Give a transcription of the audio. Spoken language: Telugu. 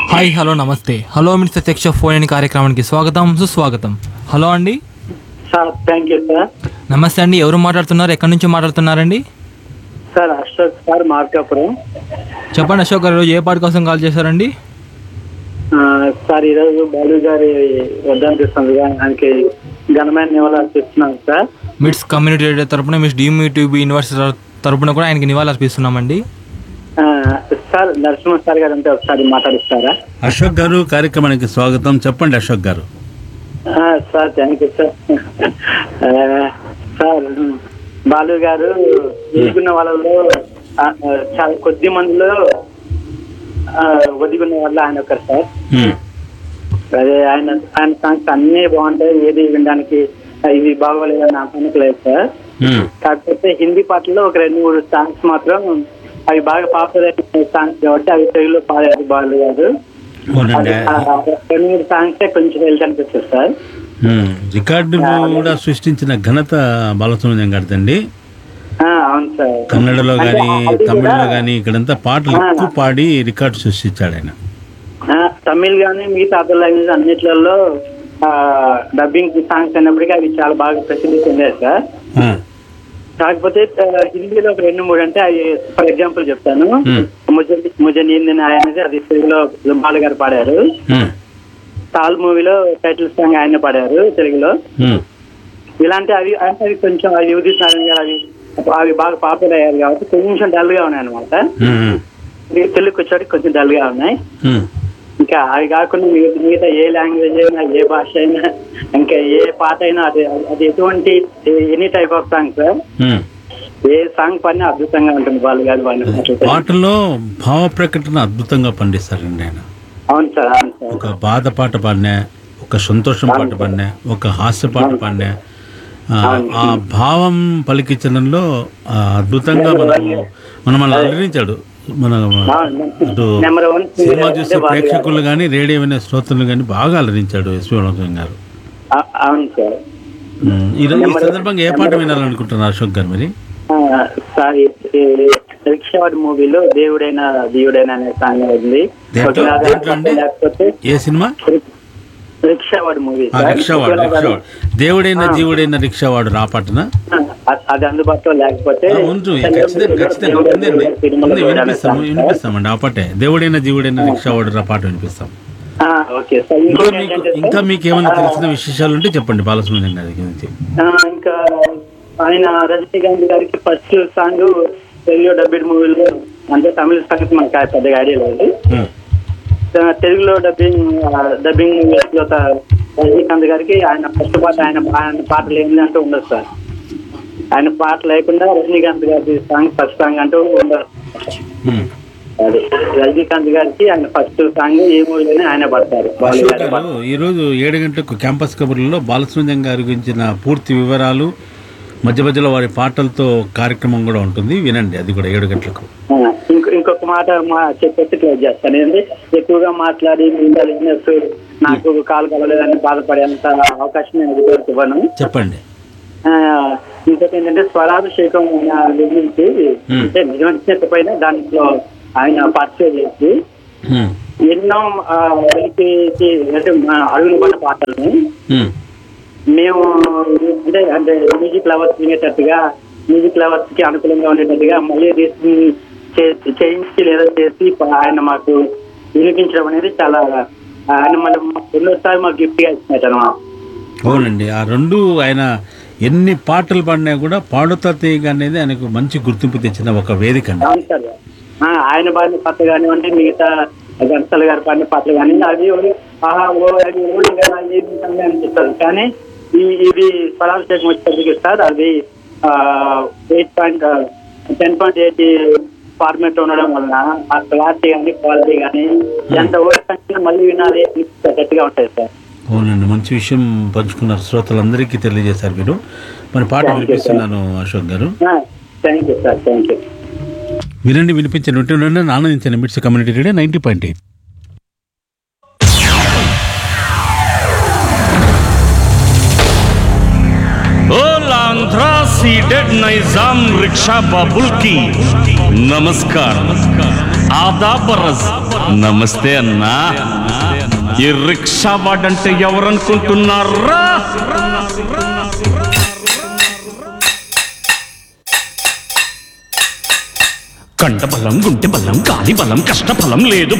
హాయ్ హలో నమస్తే హలో మినిస్టర్ శిక్ష ఫోన్ ఇన్ కార్యక్రమానికి స్వాగతం సుస్వాగతం హలో అండి సార్ థ్యాంక్ యూ సార్ నమస్తే అండి ఎవరు మాట్లాడుతున్నారు ఎక్కడి నుంచి మాట్లాడుతున్నారండి సార్ అశోక్ సార్ మార్కాపురం చెప్పండి అశోక్ గారు ఈరోజు ఏ పాట కోసం కాల్ చేశారండి ఆ, సార్ ఈరోజు బాలు గారి వద్దని సందుగా ఆయనకి ఘనమైన నివాళులు అర్పిస్తున్నాం సార్ మిడ్స్ కమ్యూనిటీ రేడియో తరపున మిస్ డిఎంఈటీబీ యూనివర్సిటీ తరపున కూడా ఆయనకి నివాళులు అర్పిస్తున్నామండి ఆ, సార్ నరసింహ సార్ గారు అంటే ఒకసారి మాట్లాడిస్తారా అశోక్ గారు కార్యక్రమానికి స్వాగతం చెప్పండి అశోక్ గారు ఆ, సార్ థ్యాంక్ యూ సార్ ఆ, సార్ బాలు గారు ఎదుగున్న వాళ్ళలో ఆ, ఆ, చాలా కొద్ది మందిలో ఆ, ఒదిగున్న వాళ్ళు ఆయన ఒకరు సార్ హ్మ్. అదే ఆయన ఆయన సాంగ్స్ అన్నీ బాగుంటాయి ఏది వినడానికి ఇవి బాగోలేదని నాకు అనుకోలేదు సార్ హ్మ్. కాకపోతే హిందీ పాటల్లో ఒక రెండు మూడు సాంగ్స్ మాత్రం అవి బాగా పాపులర్ అయిన సాంగ్స్ కాబట్టి అవి తెలుగులో పాడారు బాలు గారు అవునండి ఆ, రెండు మూడు సాంగ్స్ కొంచెం వెళ్తే అనిపిస్తుంది సార్ హ్మ్. రికార్డు కూడా సృష్టించిన ఘనత బాలసుబ్రహ్మణ్యం గారిదండి ఆ, అవును సార్ కన్నడలో అంటే కానీ అది తమిళ్లో కూడా, కానీ ఇక్కడంతా పాటలు ఎక్కువ పాడి రికార్డు సృష్టించాడు ఆయన ఆ, తమిళ్ కానీ మిగతా అదర్ లాంగ్వేజ్ అన్నిట్లలో డబ్బింగ్ సాంగ్స్ అయినప్పటికీ అవి చాలా బాగా ప్రసిద్ధి చెందాయి సార్ ఆ. కాకపోతే ఆ, హిందీలో ఒక రెండు మూడు అంటే అవి ఫర్ ఎగ్జాంపుల్ చెప్తాను హ్మ్. ముజ ముజ నీంది నాయ అనేది అది తెలుగులో బాలు గారు పాడారు హ్మ్. తాల్ మూవీలో టైటిల్ సాంగ్ ఆయన పాడారు తెలుగులో హ్మ్. ఇలాంటి అవి అంటే అవి కొంచెం అవి ఉదిత్ నారాయణ గారు అవి అవి బాగా పాపులర్ అయ్యారు కాబట్టి కొంచెం డల్ గా ఉన్నాయి అనమాట హ్మ్. తెలుగుకి వచ్చేటికి కొంచెం డల్ గా ఉన్నాయి హ్మ్. ఇంకా అవి కాకుండా మిగతా మిగతా ఏ లాంగ్వేజ్ అయినా ఏ భాష అయినా ఇంకా ఏ పాట అయినా అది అది ఎటువంటి any type of song sir hmm. ఏ సాంగ్ పని అద్భుతంగా ఉంటుంది బాలు గారు వాళ్ళు పాటలో భావ ప్రకటన అద్భుతంగా పండిస్తారండి ఆయన అవును సార్ అవును సార్ ఒక బాధ పాట పాడినా ఒక సంతోషం పాట పాడినా ఒక హాస్య పాట పాడినా ఆ, ఆ భావం పలికించడంలో ఆ, అద్భుతంగా మనము మనం మన అలరించాడు మన అటు నెంబర్ వన్ సినిమా చూసే ప్రేక్షకులు కానీ రేడియో వినే శ్రోతలు కానీ బాగా అలరించాడు ఎస్పీ వనోదయం గారు అవును సార్ ఉమ్, ఈరోజు ఈ సందర్భంగా ఏ పాట వినాలనుకుంటున్నారు అశోక్ గారు మరి ఆ, సార్ రిక్షావాడి మూవీలో దేవుడైన దేవుడైన అనే సాంగ్ ఉంది దేంట్లో? ఒకవేళ దేంట్లో అండి? లేకపోతే ఏ సినిమా రిక్షావాడి మూవీ ఆ, సార్ రిక్షావాడు ఒకవేళ రిక్షావాడు దేవుడైన జీవుడైన రిక్షావాడు రా పాటనా అది- అది అందుబాటులో లేకపోతే ఆ, ఉంచు ఖచ్చితంగా ఖచ్చితంగా ఉందండి ఉంది వినిపిస్తాము వినిపిస్తామండి ఆ పాటే దేవుడైన జీవుడైన రిక్షావాడు రా పాట వినిపిస్తాం ఆ, ఓకే సార్ ఇంకా ఇంకోటి మీకు ఏంటంటే ఇంకా మీకు ఏమైనా తెలిసిన విశేషాలు ఉంటే చెప్పండి బాలసుబ్రహ్మణ్యం గారి గురించి ఆ, ఇంకా ఆయన రజనీకాంత్ గారికి ఫస్ట్ సాంగ్ తెలుగు డబ్బిడ్ మూవీలో అంటే తమిళ సాంగ్స్ మనకు ఆ పెద్దగా ఐడియా లేదు ఉమ్, ఆ, తెలుగులో డబ్బింగ్ ఆ, డబ్బింగ్ మూవీస్ లో త- రజనీకాంత్ గారికి ఆయన ఫస్ట్ పాట ఆయన ఆయన పాటలు ఏంటి అంటూ ఉండదు సార్ ఆయన పాట లేకుండా రజనీకాంత్ గారి సాంగ్ ఫస్ట్ సాంగ్ అంటూ ఉండదు ఉమ్. అది రజనీకాంత్ గారికి ఆయన ఫస్ట్ సాంగ్ ఏ మూవీలోనే ఆయన పడతారు బాలు అశోక్ గారు గారు ఈరోజు ఏడు గంటలకు క్యాంపస్ కబుర్లలో బాలసుబ్రహ్మణ్యం గారి గురించిన పూర్తి వివరాలు మధ్య మధ్యలో వారి పాటలతో కార్యక్రమం కూడా ఉంటుంది వినండి అది కూడా ఏడు గంటలకు ఆ, ఇంకో ఇంకొక మాట మా చెప్పేసి క్లోజ్ చేస్తాను ఏంటంటే ఎక్కువగా మాట్లాడి ఇంకా listeners నాకు కాల్ కలలేదని బాధపడేంత అవకాశం నేను ఇదివరకు ఇవ్వను చెప్పండి ఆ, ఇంకొకటి ఏంటంటే స్వరాభిషేకం ఆయన గురించి Hmm. అంటే నిజమైన దాంట్లో ఆయన పార్టిసిపేట్ చేసి ఉమ్, ఎన్నో ఆ, వెలికి అంటే మా అడుగులు పడ్డ పాటల్ని ఉమ్, మేము అంటే అంటే మ్యూజిక్ లవర్స్ వినేటట్టుగా మ్యూజిక్ లవర్స్ కి అనుకూలంగా ఉండేటట్టుగా మళ్ళీ రీసెంట్ చే- చేయించి లేదా చేసి ప- ఆయన మాకు వినిపించడం అనేది చాలా ఆయన మళ్ళీ ఎన్నోసారి మాకు గిఫ్ట్ గా ఇచ్చినట్టు అనమాట అవునండి ఆ రెండు ఆయన ఎన్ని పాటలు పాడినా కూడా పాడుతా తీయగ అనేది ఆయనకు మంచి గుర్తింపు తెచ్చిన ఒక వేదిక అండి అవును సార్ ఆ, ఆయన పాడిన పాటలు కానివ్వండి మిగతా గంటలు గారు పాడిన పాటలు కానీ అవి ఓ- ఆహా ఓ అది ఓడి కదా ఏది సంగతి అనిపిస్తుంది కానీ ఈ ఇది పరాభిషేకం వచ్చేసరికి సార్ అది eight point ten point eight format ఉండడం వలన ఆ క్లారిటీ కానీ క్వాలిటీ కానీ ఎంత ఓడి మళ్ళీ వినాలి అనిపించేటట్టుగా ఉంటాయి సార్ అవునండి మంచి విషయం పంచుకున్నారు శ్రోతలందరికీ తెలియజేశారు మీరు మరి పాట వినిపిస్తున్నాను అశోక్ గారు thank you sir thank you వినండి వినిపించండి ఉంటే ఉండండి, ఆనందించండి MITS community radio ninety point eight Olandra Ceded Nizam rickshaw బాబుల్ కి నమస్కారం ఆదాబ్ రజ్ నమస్తే అన్నా ఈ రిక్షా వాడంటే ఎవరనుకుంటున్నారా కండ బలం గుంటె బలం కాలి బలం కష్ట ఫలం లేదు